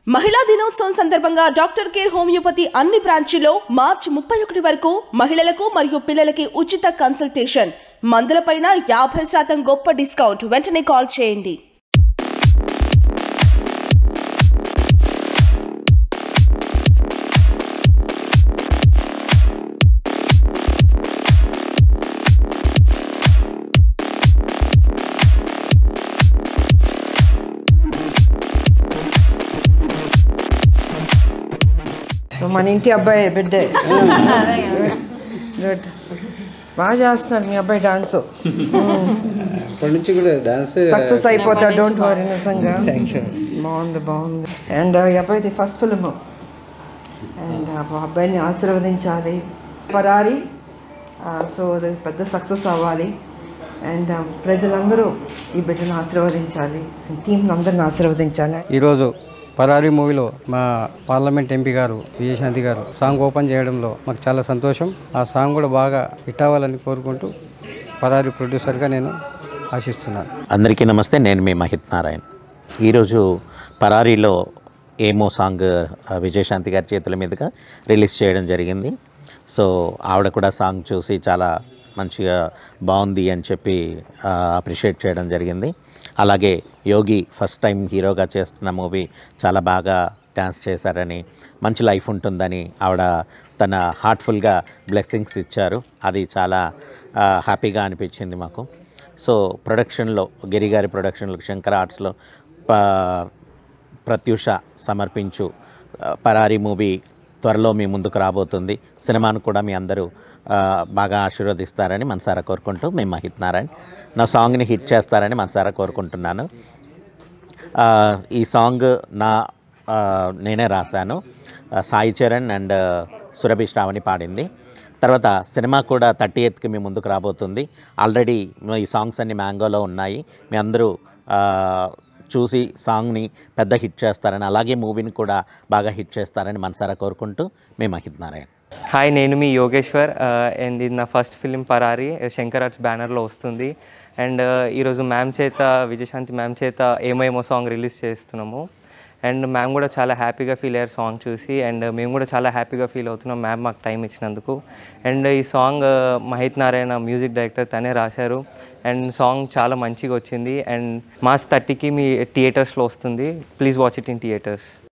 మహిళా దినోత్సవం సందర్భంగా డాక్టర్ కేర్ హోమియోపతి అన్ని బ్రాంచీలో మార్చి ముప్పై ఒకటి వరకు మహిళలకు మరియు పిల్లలకి ఉచిత కన్సల్టేషన్ మందులపైన యాభై శాతం గొప్ప డిస్కౌంట్ వెంటనే కాల్ చేయండి సో మన ఇంటి అబ్బాయి బిడ్డే గుడ్ బాగా చేస్తున్నాడు మీ అబ్బాయి డాన్స్ అప్పటి నుంచి కూడా డాన్స్ సక్సెస్ అయిపోతాడు డోంట్ వరీ నిజంగా బాగుంది బాగుంది అండ్ ఈ అబ్బాయిది ఫస్ట్ ఫిల్మ్ అండ్ అబ్బాయిని ఆశీర్వదించాలి పరారి సో పెద్ద సక్సెస్ అవ్వాలి అండ్ ప్రజలందరూ ఈ బిడ్డను ఆశీర్వదించాలి టీంని అందరిని ఆశీర్వదించాలి ఈరోజు పరారీ మూవీలో మా పార్లమెంట్ ఎంపీ గారు విజయశాంతి గారు సాంగ్ ఓపెన్ చేయడంలో మాకు చాలా సంతోషం ఆ సాంగ్ కూడా బాగా హిట్ అవ్వాలని కోరుకుంటూ పరారీ ప్రొడ్యూసర్గా నేను ఆశిస్తున్నాను అందరికీ నమస్తే నేను మీ మహిత్ నారాయణ్ ఈరోజు పరారీలో ఏమో సాంగ్ ఆ, విజయశాంతి గారి చేతుల మీదుగా రిలీజ్ చేయడం జరిగింది సో ఆవిడ కూడా సాంగ్ చూసి చాలా మంచిగా బాగుంది అని చెప్పి అప్రిషియేట్ చేయడం జరిగింది అలాగే యోగి ఫస్ట్ టైం హీరోగా చేస్తున్న మూవీ చాలా బాగా డ్యాన్స్ చేశారని మంచి లైఫ్ ఉంటుందని ఆవిడ తన హార్ట్ఫుల్గా బ్లెస్సింగ్స్ ఇచ్చారు అది చాలా ఆ, హ్యాపీగా అనిపించింది మాకు సో ప్రొడక్షన్లో గిరిగారి ప్రొడక్షన్లో శంకర్ ఆర్ట్స్లో ప ప్రత్యూష సమర్పించు ఆ, పరారీ మూవీ త్వరలో మీ ముందుకు రాబోతుంది సినిమాను కూడా మీ అందరూ ఆ, బాగా ఆశీర్వదిస్తారని మనసారా కోరుకుంటూ మేము మహిత్ నారాయణ్ నా సాంగ్ని హిట్ చేస్తారని మనసారా కోరుకుంటున్నాను ఆ, ఈ సాంగ్ నా ఆ, నేనే రాశాను ఆ, సాయి చరణ్ అండ్ సురభి శ్రావణి పాడింది తర్వాత సినిమా కూడా థర్టీ ఎయిత్కి మీ ముందుకు రాబోతుంది ఆల్రెడీ ఈ సాంగ్స్ అన్ని మ్యాంగోలో ఉన్నాయి మీ అందరూ ఆ, చూసి సాంగ్ని పెద్ద హిట్ చేస్తారని అలాగే మూవీని కూడా బాగా హిట్ చేస్తారని మనసారా కోరుకుంటూ మేము మహిత్ నారాయణ్ హాయ్ నేను మీ యోగేశ్వర్ అండ్ ఇది నా first film Parari Shankar arts బ్యానర్లో వస్తుంది అండ్ ఈరోజు మ్యామ్ చేత విజయశాంతి మ్యామ్ చేత ఏమో ఏమో సాంగ్ రిలీజ్ చేస్తున్నాము అండ్ మ్యామ్ కూడా చాలా హ్యాపీగా ఫీల్ అయ్యారు సాంగ్ చూసి అండ్ మేము కూడా చాలా హ్యాపీగా ఫీల్ అవుతున్నాం మ్యామ్ మాకు టైం ఇచ్చినందుకు అండ్ ఈ song Mahith Narayana music director తనే రాశారు అండ్ సాంగ్ చాలా మంచిగా వచ్చింది అండ్ మార్చ్ థర్టీకి మీ థియేటర్స్లో వస్తుంది please watch it in theatres